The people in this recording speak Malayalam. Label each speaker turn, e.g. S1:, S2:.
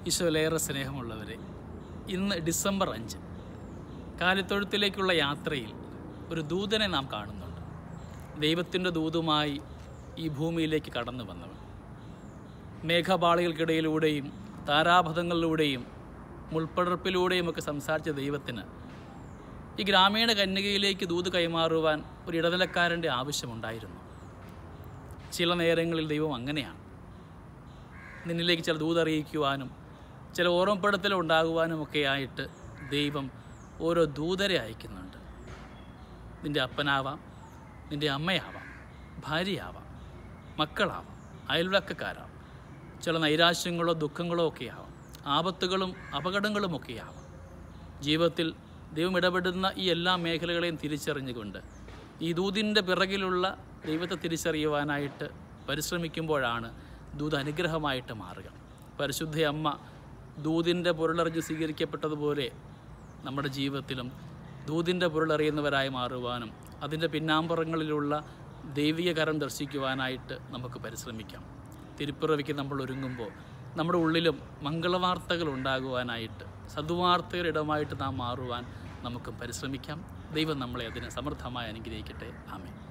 S1: ഈശോയിലേറെ സ്നേഹമുള്ളവരെ ഇന്ന് ഡിസംബർ അഞ്ച് കാലിത്തൊഴുത്തിലേക്കുള്ള യാത്രയിൽ ഒരു ദൂതനെ നാം കാണുന്നുണ്ട് ദൈവത്തിൻ്റെ ദൂതുമായി ഈ ഭൂമിയിലേക്ക് കടന്നു വന്നവൻ മേഘപാളികൾക്കിടയിലൂടെയും താരാപഥങ്ങളിലൂടെയും മുൾപ്പടർപ്പിലൂടെയും ഒക്കെ സംസാരിച്ച ദൈവത്തിന് ഈ ഗ്രാമീണ കന്യകയിലേക്ക് ദൂത് കൈമാറുവാൻ ഒരു ഇടനിലക്കാരൻ്റെ ആവശ്യമുണ്ടായിരുന്നു ചില നേരങ്ങളിൽ ദൈവം അങ്ങനെയാണ് നിന്നിലേക്ക് ചില ദൂതറിയിക്കുവാനും ചില ഓർമ്മപ്പെടുത്തൽ ഉണ്ടാകുവാനും ഒക്കെ ആയിട്ട് ദൈവം ഓരോ ദൂതരെ അയക്കുന്നുണ്ട് നിൻ്റെ അപ്പനാവാം നിൻ്റെ അമ്മയാവാം ഭാര്യയാവാം മക്കളാവാം അയൽവക്കക്കാരാവാം ചില നൈരാശ്യങ്ങളോ ദുഃഖങ്ങളോ ഒക്കെ ആവാം ആപത്തുകളും അപകടങ്ങളും ഒക്കെ ആവാം ജീവിതത്തിൽ ദൈവം ഇടപെടുന്ന ഈ എല്ലാ മേഖലകളെയും തിരിച്ചറിഞ്ഞുകൊണ്ട് ഈ ദൂതിൻ്റെ പിറകിലുള്ള ദൈവത്തെ തിരിച്ചറിയുവാനായിട്ട് പരിശ്രമിക്കുമ്പോഴാണ് ദൂത് അനുഗ്രഹമായിട്ട് മാറുക പരിശുദ്ധ അമ്മ ദൂതിൻ്റെ പൊരുളറിഞ്ഞ് സ്വീകരിക്കപ്പെട്ടതുപോലെ നമ്മുടെ ജീവിതത്തിലും ദൂതിൻ്റെ പൊരുളറിയുന്നവരായി മാറുവാനും അതിൻ്റെ പിന്നാമ്പുറങ്ങളിലുള്ള ദൈവിക കരം ദർശിക്കുവാനായിട്ട് നമുക്ക് പരിശ്രമിക്കാം തിരുപ്പിറവിക്ക് നമ്മൾ ഒരുങ്ങുമ്പോൾ നമ്മുടെ ഉള്ളിലും മംഗളവാർത്തകൾ ഉണ്ടാകുവാനായിട്ട് സദ്വാർത്തയുടെ ഇടമായിട്ട് നാം മാറുവാൻ നമുക്ക് പരിശ്രമിക്കാം ദൈവം നമ്മളെ അതിനെ സമൃദ്ധമായി അനുഗ്രഹിക്കട്ടെ ആമേ